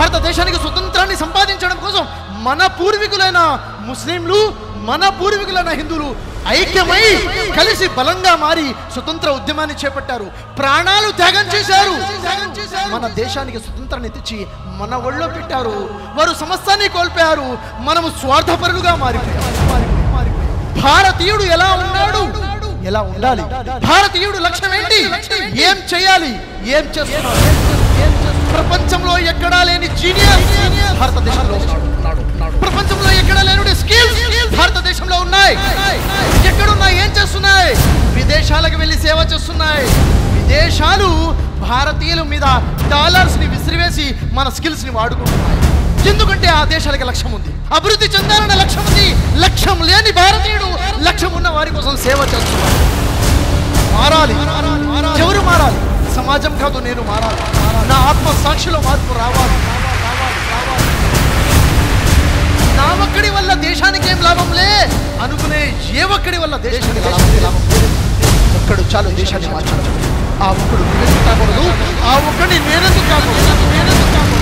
భారతదేశానికి స్వతంత్రాన్ని సంపాదించడం కోసం మన పూర్వీకులైన ముస్లింలు మన పూర్వీకులైన హిందువులు ఐక్యమై కలిసి బలంగా మారి స్వతంత్ర ఉద్యమాన్ని చేపట్టారు ప్రాణాలు త్యాగం చేశారు మన దేశానికి స్వతంత్రాన్ని తెచ్చి మన ఒళ్ళో పెట్టారు వారు సమస్తాన్ని కోల్పోయారు మనము స్వార్థపరులుగా మారిపోయారు భారతీయుడు ఎలా ఉన్నాడు ఎలా ఉండాలి భారతీయుడు లక్ష్యం ఏంటి ఏం చేయాలి ఏం చేస్తున్నాడు ప్రపంచంలో ఎక్కడా లేని జీనియస్ భారతదేశంలో ఉన్నాడు ప్రపంచంలో ఎక్కడా లేని స్కిల్స్ భారతదేశంలో ఉన్నాయి ఎక్కడున్నాయి ఏం చేస్తున్నాయి విదేశాలకు వెళ్ళి సేవ చేస్తున్నాయి విదేశాలు భారతీయుల మీద డాలర్స్ ని విసిరివేసి మన స్కిల్స్ ని వాడుకుంటున్నాయి ఎందుకంటే ఆ దేశాలకి లక్ష్యం ఉంది అభివృద్ధి చెందాలన్న లక్ష్యం ఉంది లక్ష్యం లేని భారతీయుడు లక్ష్యం ఉన్న వారి కోసం సేవ చేస్తున్నాడు మారాలి ఎవరు మారాలి సమాజం కాదు నేను మారాలి నా ఆత్మ సాక్షిలో మార్పు రావాలి నా ఒక్కడి వల్ల దేశానికి ఏం లాభం లే అనుకునే ఏ ఒక్కడి వల్ల దేశానికి లాభం లాభం లేదు. ఒక్కడు చాలు దేశాన్ని మార్చాలి ఆ ఒక్కడు నేనెందుకు కాకూడదు ఆ ఒక్కడిని నేనెందుకు కాకూడదు నేనెందుకు కాకూడదు